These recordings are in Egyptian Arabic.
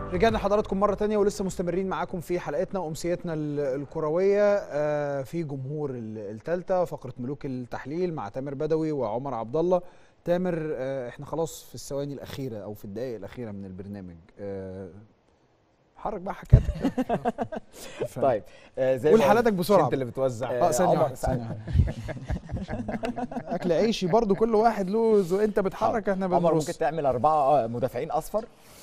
رجعنا لحضراتكم مرة تانية ولسه مستمرين معاكم في حلقتنا وأمسيتنا ال- الكروية آه، في جمهور ال- التالتة فقرة ملوك التحليل مع تامر بدوي وعمر عبد الله تامر آه، احنا خلاص في الثواني الأخيرة أو في الدقائق الأخيرة من البرنامج آه، حرك بقى حكايتك ف- طيب آه زي قول ما حالاتك قلت- بسرعة انت اللي بتوزع اه ثانية عمر، واحدة ثانية واحدة. أكل عيشي برضو كل واحد له ذو- أنت بتحرك احنا عمر بنرص ممكن تعمل اربعه آه، مدافعين اصفر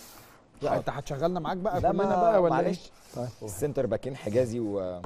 لا أنت هتشغلنا معاك بقى لا، كلنا ما- بقى ولا إيه؟ معلش. طيب السنتر باكين حجازي و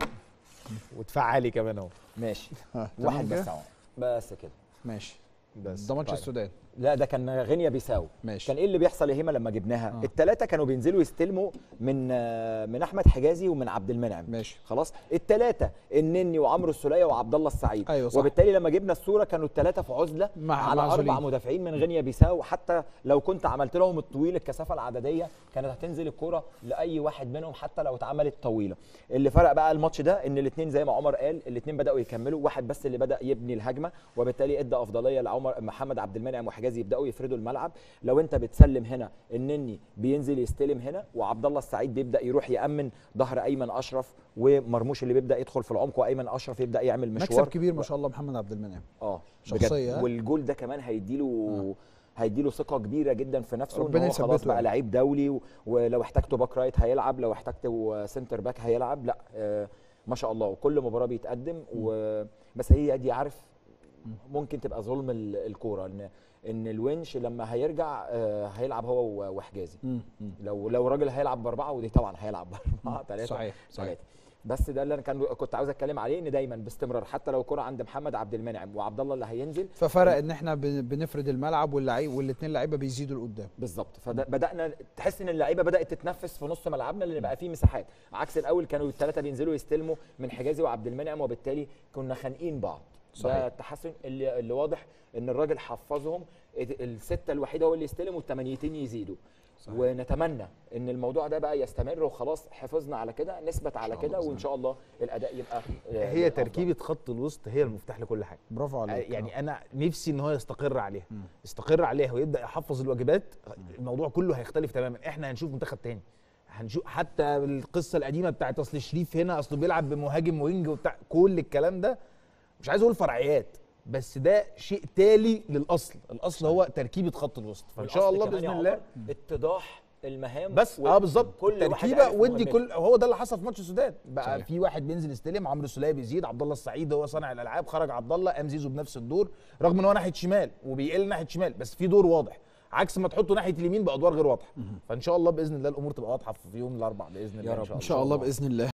ودفاع عالي كمان اهو ماشي ها، واحد تمام بس كده؟ اهو بس كده ماشي بس ده ماتش طيب. السودان لا ده كان غينيا بيساو ماشي كان ايه اللي بيحصل يا هيما لما جبناها آه. آه. الثلاثه كانوا بينزلوا يستلموا من آه، من احمد حجازي ومن عبد المنعم ماشي خلاص الثلاثه النني وعمرو السوليه وعبد الله السعيد أيوة صح. وبالتالي لما جبنا الصوره كانوا الثلاثه في عزله مع- على معزولين. اربع مدافعين من غينيا بيساو حتى لو كنت عملت لهم الطويل الكثافه العدديه كانت هتنزل الكوره لاي واحد منهم حتى لو اتعملت طويله اللي فرق بقى الماتش ده ان الاثنين زي ما عمر قال الاثنين بداوا يكملوا واحد بس اللي بدا يبني الهجمه وبالتالي ادى افضليه لعمر محمد عبد المنعم وحجازي يبداوا يفردوا الملعب لو انت بتسلم هنا النني بينزل يستلم هنا وعبد الله السعيد بيبدا يروح يامن ظهر ايمن اشرف ومرموش اللي بيبدا يدخل في العمق وايمن اشرف يبدا يعمل مشوار مكسب كبير ما شاء الله محمد عبد المنعم اه شخصية، بجد ها؟ والجول ده كمان هيديله هيديله ثقه كبيره جدا في نفسه ربنا ان هو خلاص يثبته بقى يعني. لعيب دولي و- ولو احتاجته باك رايت هيلعب لو احتاجته سنتر باك هيلعب لا آه ما شاء الله وكل مباراه بيتقدم و... بس هي دي عارف ممكن تبقى ظلم ال- الكوره ان ان الونش لما هيرجع آه هيلعب هو و- وحجازي لو لو راجل هيلعب باربعه ودي طبعا هيلعب باربعه ثلاثه صحيح صحيح ثلاثة. بس ده اللي انا كان كنت عاوز اتكلم عليه ان دايما باستمرار حتى لو الكره عند محمد عبد المنعم وعبد الله اللي هينزل ففرق ان احنا بن- بنفرد الملعب واللعيب والاثنين لعيبه بيزيدوا لقدام بالظبط فبدانا تحس ان اللعيبه بدات تتنفس في نص ملعبنا اللي بقى فيه مساحات عكس الاول كانوا الثلاثه بينزلوا يستلموا من حجازي وعبد المنعم وبالتالي كنا خانقين بعض صحيح. ده التحسن اللي, اللي واضح ان الراجل حفظهم السته الوحيده هو اللي يستلم والثمانيتين يزيدوا صحيح. ونتمنى ان الموضوع ده بقى يستمر وخلاص حفظنا على كده نثبت على شاء الله كده بإذن وان شاء الله الاداء يبقى آه، هي للأفضل. تركيبه خط الوسط هي المفتاح لكل حاجه برافو عليك يعني انا نفسي ان هو يستقر عليها مم. يستقر عليها ويبدا يحفظ الواجبات الموضوع كله هيختلف تماما احنا هنشوف منتخب تاني هنشوف حتى القصه القديمه بتاعت اصل شريف هنا اصله بيلعب بمهاجم وينج وبتاع كل الكلام ده مش عايز اقول فرعيات بس ده شيء تالي للاصل الاصل هو تركيبه خط الوسط فان شاء والأصل الله كمان يا باذن الله عمر اتضاح المهام بس و- اه بالظبط كل واحد التركيبه عارف ودي مهمته. كل هو ده اللي حصل في ماتش السودان بقى صحيح. في واحد بينزل يستلم عمرو السوليه بيزيد عبد الله السعيد هو صانع الالعاب خرج عبد الله قام زيزو بنفس الدور رغم ان هو ناحيه شمال وبيقل ناحيه شمال بس في دور واضح عكس ما تحطه ناحيه اليمين بادوار غير واضحه فان شاء الله باذن الله الامور تبقى واضحه في يوم الاربعاء باذن الله رب. ان شاء الله باذن الله